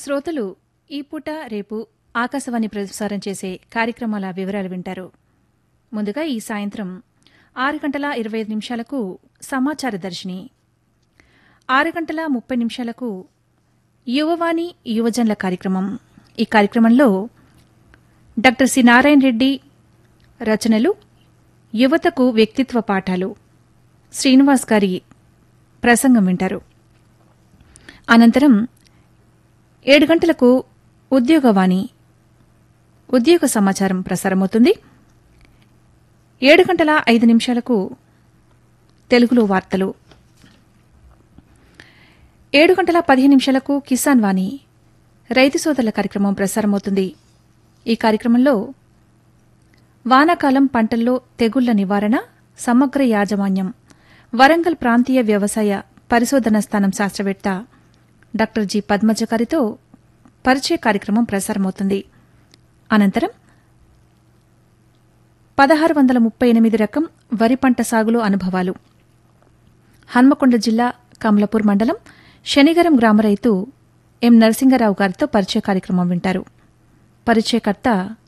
శ్రోతలు ఈ పూట రేపు ఆకాశవాణి ప్రసారం చేసే కార్యక్రమాల వివరాలు వింటారు ముందుగా ఈ సాయంత్రం ఆరు గంటల ఇరవై ఐదు నిమిషాలకు సమాచార దర్శిని ఆరు గంటల ముప్పై నిమిషాలకు యువవాణి యువజనుల కార్యక్రమం ఈ కార్యక్రమంలో డాక్టర్ సి నారాయణ రెడ్డి రచనలు యువతకు వ్యక్తిత్వ పాఠాలు శ్రీనివాస్ గారి ప్రసంగం వింటారు అనంతరం ఏడు గంటలకు ఉద్యోగవాణి ఉద్యోగ సమాచారం ప్రసారమవుతుంది ఏడు గంటల ఐదు నిమిషాలకు తెలుగులో వార్తలు ఏడు గంటల పదిహేను నిమిషాలకు కిసాన్ వాణి రైతు సోదరుల కార్యక్రమం ప్రసారమవుతుంది ఈ కార్యక్రమంలో వానాకాలం పంటల్లో తెగుళ్ల నివారణ సమగ్ర యాజమాన్యం వరంగల్ ప్రాంతీయ వ్యవసాయ పరిశోధన స్థానం శాస్త్రవేత్త డాక్టర్ జి పద్మజ గారితో పరిచయ కార్యక్రమం ప్రసారమవుతుంది అనంతరం పదహారు వందల ముప్పై ఎనిమిది రకం వరి పంట సాగులో అనుభవాలు హన్మకొండ జిల్లా కమలపూర్ మండలం శనిగరం గ్రామ రైతు ఎం నరసింగరావు గారితో పరిచయ కార్యక్రమం వింటారు పరిచయకర్త